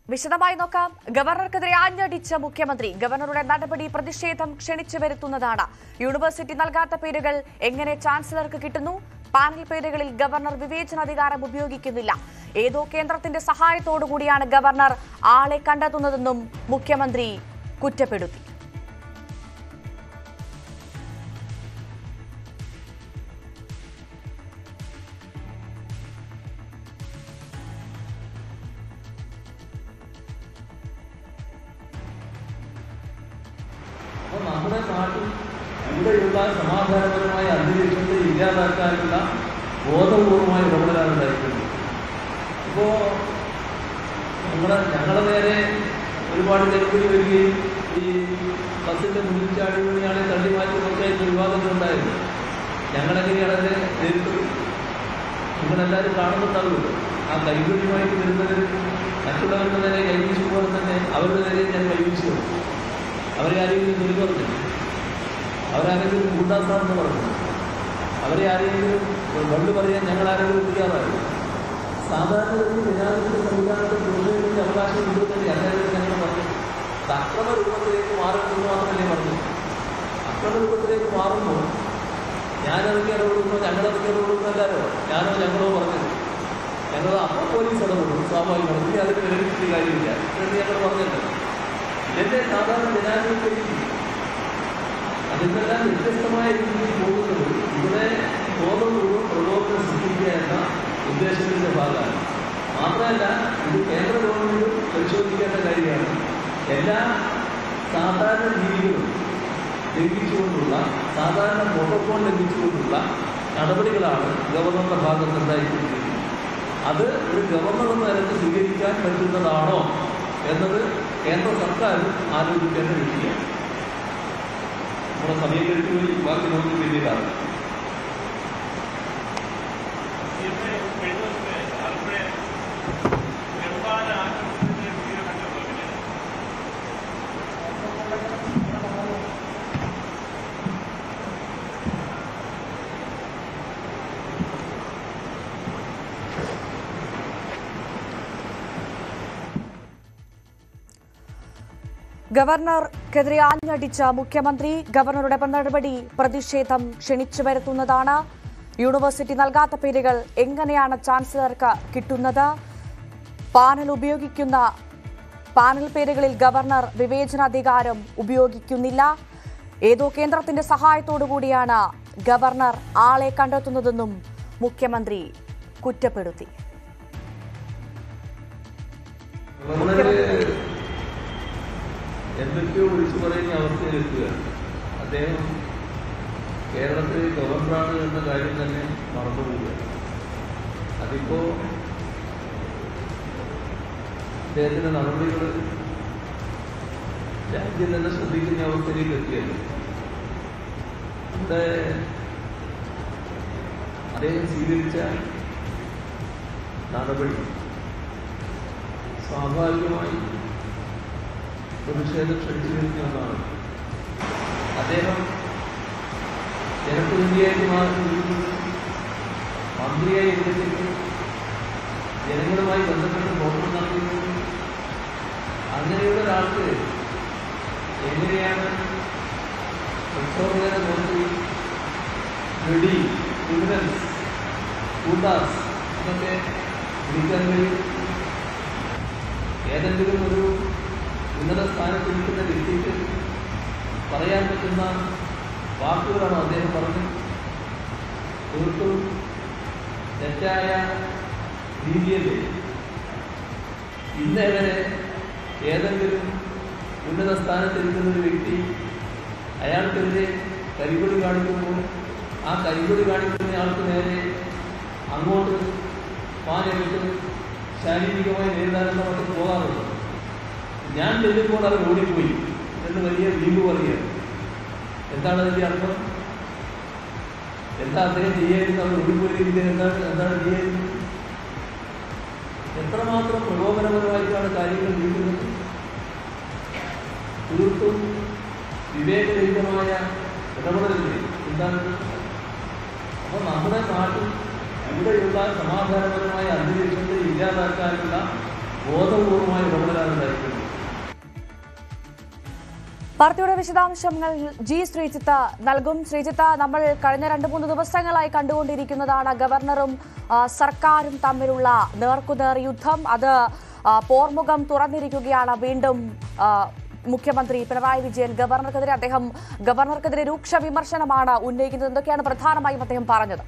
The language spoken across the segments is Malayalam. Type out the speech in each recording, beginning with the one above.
വിശദമായി നോക്കാം ഗവർണർക്കെതിരെ ആഞ്ഞടിച്ച മുഖ്യമന്ത്രി ഗവർണറുടെ നടപടി പ്രതിഷേധം ക്ഷണിച്ചു വരുത്തുന്നതാണ് യൂണിവേഴ്സിറ്റി നൽകാത്ത പേരുകൾ എങ്ങനെ ചാൻസലർക്ക് കിട്ടുന്നു പാനൽ പേരുകളിൽ ഗവർണർ വിവേചനാധികാരം ഉപയോഗിക്കുന്നില്ല ഏതോ കേന്ദ്രത്തിന്റെ സഹായത്തോടുകൂടിയാണ് ഗവർണർ ആളെ കണ്ടെത്തുന്നതെന്നും മുഖ്യമന്ത്രി കുറ്റപ്പെടുത്തി അപ്പോൾ നമ്മുടെ നാട്ടിൽ ഇവിടെയുള്ള സമാധാനപരമായ അന്തരീക്ഷത്തെ ഇല്ലാതാക്കാനുള്ള ബോധപൂർവമായ ഇടപെടലാണ് ഉണ്ടായിരിക്കുന്നത് ഇപ്പോൾ നമ്മുടെ ഞങ്ങളുടെ നേരെ ഒരുപാട് നെരുക്കടി വരികയും ഈ ബസ്സിന്റെ മുന്നിൽ ചാടി വീണിയാളെ തള്ളി മാറ്റി നോക്കിയായിട്ട് വിവാദങ്ങൾ ഉണ്ടായിരുന്നു ഞങ്ങളെങ്ങനെയാണ് അതിനെ നേരിട്ടത് നിങ്ങളെല്ലാവരും കാണുന്നുണ്ടാവുമല്ലോ ആ കൈപിടിയുമായിട്ട് വരുന്നവർ മറ്റുള്ളവരുടെ നേരെ കൈവീശു പോലെ തന്നെ അവരുടെ നേരെ ഞാൻ കൈവീശു അവരെ ആരെങ്കിലും തൊഴിൽ പറഞ്ഞു അവരാരെങ്കിലും കൂട്ടാത്താണെന്ന് പറഞ്ഞു അവരെ ആരെങ്കിലും വള്ളു പറയാൻ ഞങ്ങൾ ആരെങ്കിലും തയ്യാറായി സാധാരണ ഒരു ജനാധിപത്യ സംവിധാനത്തിൽ തൊഴിലിന്റെ അവകാശം ഉണ്ടെന്നല്ലേ എല്ലാവരും ഞങ്ങൾ പറഞ്ഞു ഇത് അക്രമ രൂപത്തിലേക്ക് മാറുമെന്ന് മാത്രമല്ലേ പറഞ്ഞു അക്രമ രൂപത്തിലേക്ക് മാറുമ്പോൾ ഞാനതൊക്കെ ഇടപെടുന്നു ഞങ്ങളതൊക്കെ ഇടപെടുന്നല്ലാരോ ഞാനോ ഞങ്ങളോ പറഞ്ഞത് ഞങ്ങൾ അപ്പോൾ പോലീസ് ഇടപെടും സ്വാഭാവികമാണ് ഇനി അതിന് വിലയിരുത്തിയ കാര്യമില്ല എന്ന് ഞങ്ങൾ പറഞ്ഞല്ലോ ഇതെന്റെ സാധാരണ ജനാധിപത്യ രീതി അതിനെല്ലാം വ്യത്യസ്തമായ രീതിയിൽ പോകുന്നത് ഇവിടെ ബോധപൂർവ്വം പ്രലോഭനം സൃഷ്ടിക്കുക എന്ന ഉദ്ദേശത്തിന്റെ ഭാഗമാണ് മാത്രമല്ല ഇത് കേന്ദ്ര ഗവൺമെന്റ് പരിശോധിക്കേണ്ട കാര്യമാണ് എല്ലാ സാധാരണ രീതികളും ലംഘിച്ചുകൊണ്ടുള്ള സാധാരണ പ്രോട്ടോകോൾ ലംഘിച്ചുകൊണ്ടുള്ള നടപടികളാണ് ഗവർണറുടെ ഭാഗത്ത് ഉണ്ടായിക്കൊണ്ടിരിക്കുന്നത് അത് ഒരു ഗവർണർ എന്ന നിലക്ക് സ്വീകരിക്കാൻ പറ്റുന്നതാണോ എന്നത് കേന്ദ്ര സർക്കാർ ആലോചിക്കേണ്ട വിഷയമാണ് നമ്മുടെ സമീകരിച്ചു പോയി ബാക്കി നമുക്ക് പിന്നീടാണ് ഗവർണർക്കെതിരെ ആഞ്ഞടിച്ച മുഖ്യമന്ത്രി ഗവർണറുടെ നടപടി പ്രതിഷേധം ക്ഷണിച്ചു വരുത്തുന്നതാണ് യൂണിവേഴ്സിറ്റി നൽകാത്ത പേരുകൾ എങ്ങനെയാണ് ചാൻസലർക്ക് കിട്ടുന്നത് പാനൽ ഉപയോഗിക്കുന്ന പാനൽ പേരുകളിൽ ഗവർണർ വിവേചനാധികാരം ഉപയോഗിക്കുന്നില്ല ഏതോ കേന്ദ്രത്തിന്റെ സഹായത്തോടുകൂടിയാണ് ഗവർണർ ആളെ കണ്ടെത്തുന്നതെന്നും മുഖ്യമന്ത്രി കുറ്റപ്പെടുത്തി നമ്മള് എന്തൊക്കെയോ വിളിച്ചു പറയുന്ന അവസ്ഥയിലെത്തുകയാണ് അദ്ദേഹം കേരളത്തിൽ ഗവർണറാണ് എന്ന കാര്യം തന്നെ മറന്നുപോവുകയാണ് അതിപ്പോ അദ്ദേഹത്തിന്റെ നടപടികൾ രാജ്യം തന്നെ ശ്രദ്ധിക്കുന്ന അവസ്ഥയിലേക്ക് എത്തിയല്ലോ ഇവിടെ അദ്ദേഹം സ്വീകരിച്ച നടപടി സ്വാഭാവികമായി പ്രതിഷേധം ക്ഷണിച്ചു വരുന്ന ഒന്നാണ് അദ്ദേഹം ജനപ്രതിനിധിയായിട്ട് മാറുന്നത് മന്ത്രിയായി എത്തിച്ചിട്ട് ജനങ്ങളുമായി ബന്ധപ്പെട്ട് പ്രവർത്തനം നടത്തുന്നത് അങ്ങനെയുള്ള ഒരാൾക്ക് എങ്ങനെയാണ് പ്രക്ഷോഭകരെ നോക്കി വെടി ക്രിമിനൽസ് ഗുണ്ടാസ് എന്നൊക്കെ വിളിക്കാൻ കഴിയും ഏതെങ്കിലും ഒരു ഉന്നത സ്ഥാനത്ത് നിൽക്കുന്ന വ്യക്തിക്ക് പറയാൻ പറ്റുന്ന വാക്കുകളാണ് അദ്ദേഹം പറഞ്ഞത് തീർത്തും തെറ്റായ രീതിയല്ലേ ഇന്നേ വരെ ഏതെങ്കിലും ഉന്നത സ്ഥാനത്തിരിക്കുന്ന ഒരു വ്യക്തി അയാൾക്കെതിരെ കരികൊടി കാണിക്കുമ്പോൾ ആ കരികൊടി കാണിക്കുന്ന ആൾക്ക് നേരെ അങ്ങോട്ട് പാഞ്ഞെടുത്ത് ശാരീരികമായി നേരിടാനുള്ള മറ്റും പോകാറുണ്ട് ഞാൻ ചെല്ലുമ്പോൾ അവർ ഓടിപ്പോയി എന്ന് വലിയ വീമ്പ് പറയുകയാണ് എന്താണ് അതിന്റെ അർത്ഥം എന്താ അദ്ദേഹം ചെയ്യായിരുന്നു അവർ ഓടിപ്പോയിരിക്കുന്നത് എന്താണ് എന്താണ് ചെയ്യായിരുന്നു എത്രമാത്രം പ്രലോഭനപരമായിട്ടാണ് കാര്യങ്ങൾ നീക്കുന്നത് തീർത്തും വിവേകരഹിതമായ ഇടപെടലല്ലേ എന്താണ് അപ്പോൾ നമ്മുടെ നാട്ടിൽ ഇവിടെയുള്ള സമാധാനപരമായ അന്തരീക്ഷത്തെ ഇല്ലാതാക്കാനുള്ള ബോധപൂർവമായ ഇടപെടലാണ് ഉണ്ടായിരിക്കുന്നത് വാർത്തയുടെ വിശദാംശങ്ങൾ ജി ശ്രീജിത്ത് നൽകും ശ്രീജിത്ത് നമ്മൾ കഴിഞ്ഞ രണ്ട് മൂന്ന് ദിവസങ്ങളായി കണ്ടുകൊണ്ടിരിക്കുന്നതാണ് ഗവർണറും ആ, സർക്കാരും തമ്മിലുള്ള നേർക്കുനേർ യുദ്ധം അത് ആ, പോർമുഖം തുറന്നിരിക്കുകയാണ് വീണ്ടും ആ, മുഖ്യമന്ത്രി പിണറായി വിജയൻ ഗവർണർക്കെതിരെ അദ്ദേഹം ഗവർണർക്കെതിരെ രൂക്ഷ വിമർശനമാണ് ഉന്നയിക്കുന്നത് എന്തൊക്കെയാണ് പ്രധാനമായും അദ്ദേഹം പറഞ്ഞത്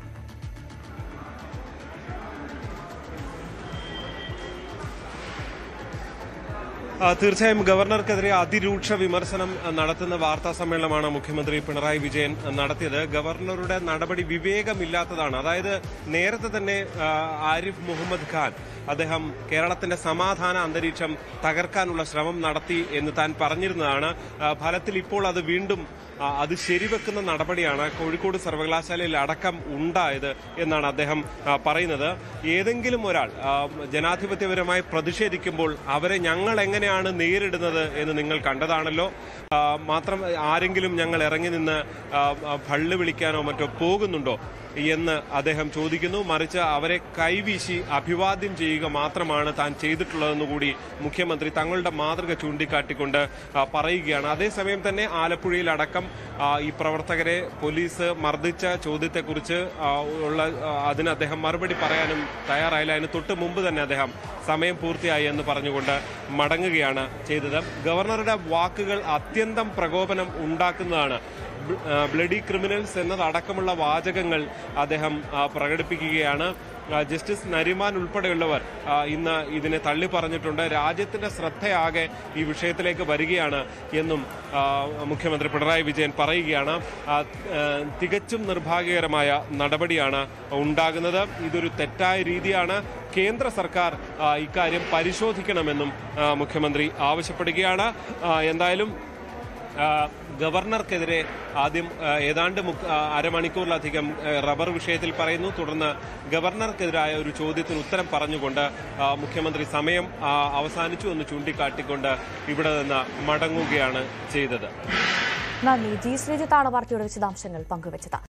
ആ, തീർച്ചയായും ഗവർണർക്കെതിരെ അതിരൂക്ഷ വിമർശനം ആ, നടത്തുന്ന വാർത്താ സമ്മേളനമാണ് മുഖ്യമന്ത്രി പിണറായി വിജയൻ ആ, നടത്തിയത് ഗവർണറുടെ നടപടി വിവേകമില്ലാത്തതാണ് അതായത് നേരത്തെ തന്നെ ആ, ആരിഫ് മുഹമ്മദ് ഖാൻ അദ്ദേഹം കേരളത്തിന്റെ സമാധാന അന്തരീക്ഷം തകർക്കാനുള്ള ശ്രമം നടത്തി എന്ന് താൻ പറഞ്ഞിരുന്നതാണ് ആ, ഫലത്തിൽ ഇപ്പോൾ അത് വീണ്ടും ആ, അത് ശരിവെക്കുന്ന നടപടിയാണ് കോഴിക്കോട് സർവകലാശാലയിൽ അടക്കം ഉണ്ടായത് എന്നാണ് അദ്ദേഹം ആ, പറയുന്നത് ഏതെങ്കിലും ഒരാൾ ആ, ജനാധിപത്യപരമായി പ്രതിഷേധിക്കുമ്പോൾ അവരെ ഞങ്ങൾ എങ്ങനെയാണ് നേരിടുന്നത് എന്ന് നിങ്ങൾ കണ്ടതാണല്ലോ ആ, മാത്രം ആരെങ്കിലും ഞങ്ങൾ ഇറങ്ങി നിന്ന് ആ, ആ, ഭള്ളി വിളിക്കാനോ മറ്റോ പോകുന്നുണ്ടോ എന്ന് അദ്ദേഹം ചോദിക്കുന്നു മറിച്ച് അവരെ കൈവീശി അഭിവാദ്യം ചെയ്യുക മാത്രമാണ് താൻ ചെയ്തിട്ടുള്ളതെന്ന് കൂടി മുഖ്യമന്ത്രി തങ്ങളുടെ മാതൃക ചൂണ്ടിക്കാട്ടിക്കൊണ്ട് ആ, പറയുകയാണ് അതേസമയം തന്നെ ആലപ്പുഴയിൽ അടക്കം ആ, ഈ പ്രവർത്തകരെ പോലീസ് മർദ്ദിച്ച ചോദ്യത്തെക്കുറിച്ച് ആ, ഉള്ള ആ, അതിന് അദ്ദേഹം മറുപടി പറയാനും തയ്യാറായില്ല അതിന് തൊട്ട് മുമ്പ് തന്നെ അദ്ദേഹം സമയം പൂർത്തിയായി എന്ന് പറഞ്ഞുകൊണ്ട് മടങ്ങുകയാണ് ചെയ്തത് ഗവർണറുടെ വാക്കുകൾ അത്യന്തം പ്രകോപനം ഉണ്ടാക്കുന്നതാണ് ബ്ല- ആ, ബ്ലഡി ക്രിമിനൽസ് എന്നതടക്കമുള്ള വാചകങ്ങൾ അദ്ദേഹം ആ, പ്രകടിപ്പിക്കുകയാണ് ആ, ജസ്റ്റിസ് നരിമാൻ ഉൾപ്പെടെയുള്ളവർ ആ, ഇന്ന് ഇതിനെ തള്ളി പറഞ്ഞിട്ടുണ്ട് രാജ്യത്തിന്റെ ശ്രദ്ധയാകെ ഈ വിഷയത്തിലേക്ക് വരികയാണ് എന്നും ആ, മുഖ്യമന്ത്രി പിണറായി വിജയൻ പറയുകയാണ് ആ, ആ, തികച്ചും നിർഭാഗ്യകരമായ നടപടിയാണ് ഉണ്ടാകുന്നത് ഇതൊരു തെറ്റായ രീതിയാണ് കേന്ദ്ര സർക്കാർ ആ, ഇക്കാര്യം പരിശോധിക്കണമെന്നും ആ, മുഖ്യമന്ത്രി ആവശ്യപ്പെടുകയാണ് ആ, എന്തായാലും ആ, ഗവർണർക്കെതിരെ ആദ്യം ആ, ഏതാണ്ട് മുക്ക- ആ, അരമണിക്കൂറിലധികം ആ, റബ്ബർ വിഷയത്തിൽ പറയുന്നു തുടർന്ന് ഗവർണർക്കെതിരായ ഒരു ചോദ്യത്തിന് ഉത്തരം പറഞ്ഞുകൊണ്ട് ആ, മുഖ്യമന്ത്രി സമയം ആ, അവസാനിച്ചു എന്ന് ചൂണ്ടിക്കാട്ടിക്കൊണ്ട് ഇവിടെ നിന്ന് മടങ്ങുകയാണ് ചെയ്തത് നന്ദി ജി ശ്രീജിത്താണ് വാർത്തയുടെ വിശദാംശങ്ങൾ പങ്കുവച്ചത്